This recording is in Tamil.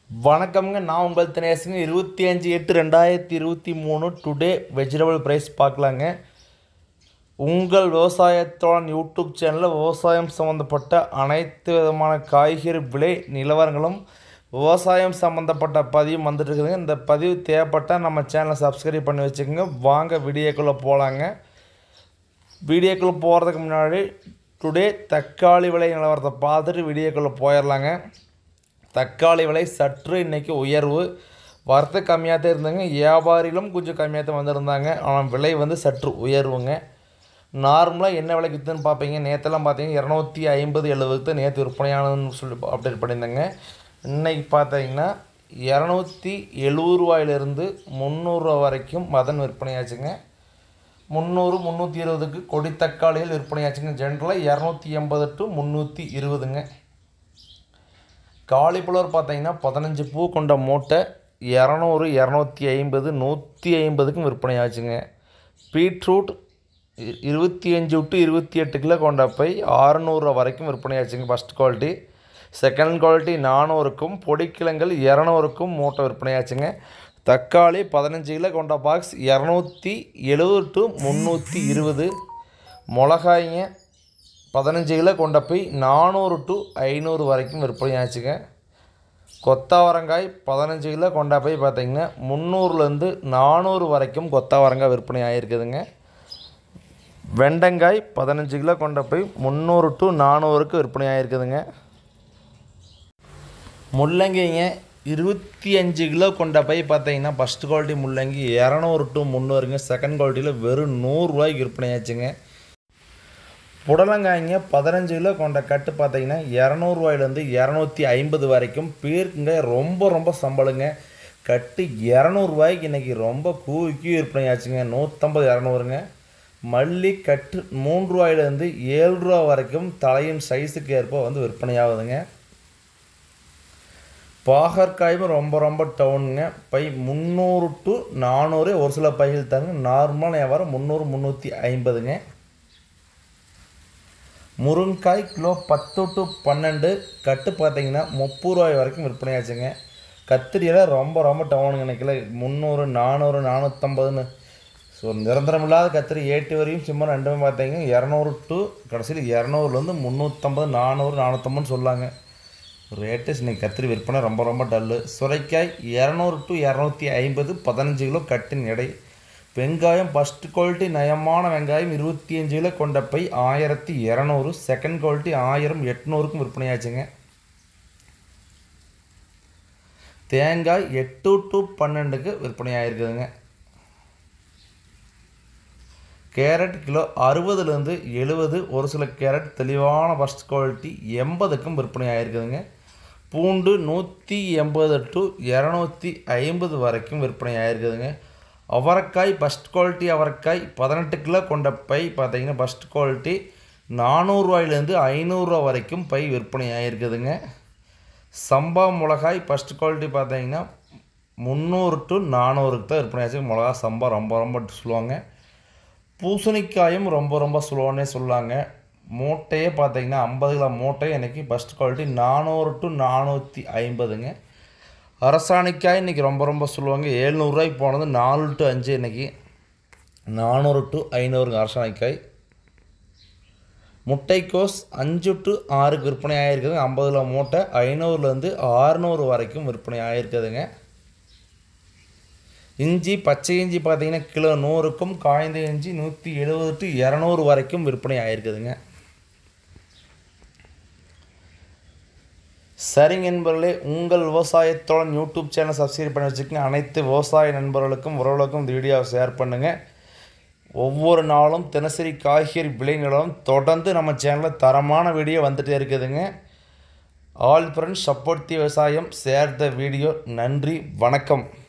வணக்கம்ங்க நான் உங்கள் தினேசுங்க இருபத்தி அஞ்சு எட்டு ரெண்டாயிரத்தி இருபத்தி மூணு டுடே வெஜிடபிள் ப்ரைஸ் பார்க்கலாங்க உங்கள் விவசாயத்தோட யூடியூப் சேனலில் விவசாயம் சம்மந்தப்பட்ட அனைத்து விதமான காய்கறி விலை நிலவரங்களும் விவசாயம் சம்மந்தப்பட்ட பதிவு வந்துட்டு இருக்குதுங்க இந்த பதிவு தேவைப்பட்டால் நம்ம சேனலை சப்ஸ்கிரைப் பண்ணி வச்சுக்கோங்க வாங்க வீடியோக்குள்ளே போகலாங்க வீடியோக்குள்ளே போகிறதுக்கு முன்னாடி டுடே தக்காளி விலை நிலவரத்தை பார்த்துட்டு வீடியோக்குள்ளே போயிடலாங்க தக்காளி விலை சற்று இன்றைக்கி உயர்வு வரத்து கம்மியாக தான் இருந்தாங்க வியாபாரிகளும் கொஞ்சம் கம்மியாக தான் வந்திருந்தாங்க ஆனால் விலை வந்து சற்று உயர்வுங்க நார்மலாக என்ன விலைக்கு விற்றுன்னு பார்ப்பீங்க நேற்றெல்லாம் பார்த்தீங்கன்னா இரநூத்தி ஐம்பது எழுபதுக்கு தான் நேற்று விற்பனையானதுன்னு சொல்லி அப்டேட் பண்ணியிருந்தாங்க இன்றைக்கி பார்த்தீங்கன்னா இரநூத்தி எழுபது ரூபாயிலிருந்து முந்நூறுரூவா வரைக்கும் மதன் விற்பனையாச்சுங்க முந்நூறு முந்நூற்றி இருபதுக்கு கொடி தக்காளிகள் விற்பனையாச்சுங்க ஜென்ரலாக இரநூத்தி எண்பது டு முந்நூற்றி இருபதுங்க காலிஃப்ளவர் பார்த்தீங்கன்னா பதினஞ்சு பூ கொண்ட மூட்டை இரநூறு இரநூத்தி ஐம்பது நூற்றி ஐம்பதுக்கும் விற்பனை ஆச்சுங்க பீட்ரூட் இ- இருபத்தி அஞ்சு டு இருபத்தி எட்டு கிலோ கொண்ட பை ஆறுநூறுவா வரைக்கும் விற்பனை ஆச்சுங்க ஃபஸ்ட் குவாலிட்டி செகண்ட் குவாலிட்டி நானூறுக்கும் பொடிக்கிழங்கள் இரநூறுக்கும் மூட்டை விற்பனை ஆச்சுங்க தக்காளி பதினஞ்சு கிலோ கொண்ட பாக்ஸ் இரநூத்தி எழுபது டு முந்நூற்றி இருபது மிளகாய்ங்க பதினஞ்சு கிலோ கொண்ட போய் நானூறு டு ஐநூறு வரைக்கும் விற்பனை ஆச்சுங்க கொத்தவரங்காய் பதினஞ்சு கிலோ கொண்ட போய் பார்த்தீங்கன்னா முந்நூறுலேருந்து நானூறு வரைக்கும் கொத்தவரங்காய் விற்பனை ஆகிருக்குதுங்க வெண்டங்காய் பதினஞ்சு கிலோ கொண்ட போய் முந்நூறு டு நானூறுக்கு விற்பனை ஆகிருக்குதுங்க முள்ளங்கிங்க இருபத்தி அஞ்சு கிலோ கொண்ட பை பார்த்தீங்கன்னா ஃபஸ்ட் குவாலிட்டி முள்ளங்கி இரநூறு டு முந்நூறுங்க செகண்ட் குவாலிட்டியில் வெறும் நூறுரூவாய்க்கு விற்பனை ஆச்சுங்க புடலங்காய்ங்க பதினஞ்சு கிலோ கொண்ட கட்டு பார்த்தீங்கன்னா இரநூறுவாயிலேருந்து இரநூத்தி ஐம்பது வரைக்கும் பேருக்குங்க ரொம்ப ரொம்ப சம்பளுங்க கட்டு இரநூறுவாய்க்கு இன்றைக்கி ரொம்ப கூவிக்கு விற்பனை ஆச்சுங்க நூற்றம்பது இரநூறுங்க மல்லி கட்டு மூன்று ரூபாயிலேருந்து ஏழு ரூபா வரைக்கும் தலையின் சைஸுக்கு ஏற்ப வந்து விற்பனை ஆகுதுங்க பாகற்காயும் ரொம்ப ரொம்ப டவுனுங்க பை முந்நூறு டு நானூறு ஒரு சில பைகள் தாங்க நார்மலான வியாபாரம் முந்நூறு முந்நூற்றி ஐம்பதுங்க முருங்காய் கிலோ பத்து டு பன்னெண்டு கட்டு பார்த்தீங்கன்னா முப்பது ரூபாய் வரைக்கும் விற்பனை ஆச்சுங்க கத்திரியில் ரொம்ப ரொம்ப டவுனுங்க இன்னைக்கு முந்நூறு நானூறு நானூற்றம்பதுன்னு ஸோ நிரந்தரம் இல்லாத கத்திரி ஏட்டு வரையும் சும்மா ரெண்டுமே பார்த்தீங்க இரநூறு டு கடைசியில் இரநூறுலேருந்து முந்நூற்றம்பது நானூறு நானூற்றம்பதுன்னு சொல்லாங்க ரேட்டு இன்னைக்கு கத்திரி விற்பனை ரொம்ப ரொம்ப டல்லு சுரைக்காய் இரநூறு டு இரநூத்தி ஐம்பது பதினஞ்சு கிலோ கட்டின் எடை வெங்காயம் ஃபஸ்ட் குவாலிட்டி நயமான வெங்காயம் இருபத்தி அஞ்சு கிலோ கொண்ட பை ஆயிரத்தி இரநூறு செகண்ட் குவாலிட்டி ஆயிரம் எட்நூறுக்கும் விற்பனையாச்சுங்க தேங்காய் எட்டு டு பன்னெண்டுக்கு விற்பனை ஆயிருக்குதுங்க கேரட் கிலோ அறுபதுலேருந்து எழுபது ஒரு சில கேரட் தெளிவான ஃபஸ்ட் குவாலிட்டி எண்பதுக்கும் விற்பனை ஆயிருக்குதுங்க பூண்டு நூற்றி எண்பது டு இரநூத்தி ஐம்பது வரைக்கும் விற்பனை ஆயிருக்குதுங்க அவரைக்காய் ஃபஸ்ட் குவாலிட்டி அவரைக்காய் பதினெட்டு கிலோ கொண்ட பை பார்த்தீங்கன்னா ஃபஸ்ட் குவாலிட்டி நானூறுரூவாயிலேருந்து ஐநூறுரூவா வரைக்கும் பை விற்பனை ஆயிருக்குதுங்க சம்பா மிளகாய் ஃபஸ்ட் குவாலிட்டி பார்த்தீங்கன்னா முந்நூறு டு நானூறுக்கு தான் விற்பனை ஆச்சு மிளகா சம்பா ரொம்ப ரொம்ப சொல்லுவாங்க பூசணிக்காயும் ரொம்ப ரொம்ப சுலோன்னே சொல்லாங்க மூட்டையே பார்த்தீங்கன்னா ஐம்பது கிலோ மூட்டை எனக்கு ஃபஸ்ட் குவாலிட்டி நானூறு டு நானூற்றி ஐம்பதுங்க அரசாணிக்காய் இன்றைக்கி ரொம்ப ரொம்ப சொல்லுவாங்க ஏழ்நூறுரூவாய்க்கு போனது நாலு டு அஞ்சு இன்றைக்கி நானூறு டு ஐநூறுங்க அரசாணிக்காய் முட்டைக்கோஸ் அஞ்சு டு ஆறுக்கு விற்பனை ஆகிருக்குதுங்க ஐம்பது கிலோ மூட்டை ஐநூறுலேருந்து ஆறுநூறு வரைக்கும் விற்பனை ஆகிருக்குதுங்க இஞ்சி பச்சை இஞ்சி பார்த்தீங்கன்னா கிலோ நூறுக்கும் காய்ந்த இஞ்சி நூற்றி எழுபது டு இரநூறு வரைக்கும் விற்பனை ஆகிருக்குதுங்க சரிங்க நண்பர்களே உங்கள் விவசாயத்தோட யூடியூப் சேனல் சப்ஸ்கிரைப் பண்ணி வச்சுக்கோங்க அனைத்து விவசாய நண்பர்களுக்கும் உறவுகளுக்கும் இந்த வீடியோவை ஷேர் பண்ணுங்கள் ஒவ்வொரு நாளும் தினசரி காய்கறி விலை நிலவரம் தொடர்ந்து நம்ம சேனலில் தரமான வீடியோ வந்துட்டே இருக்குதுங்க ஆல் ஃப்ரெண்ட்ஸ் சப்போர்ட் தி விவசாயம் ஷேர் த வீடியோ நன்றி வணக்கம்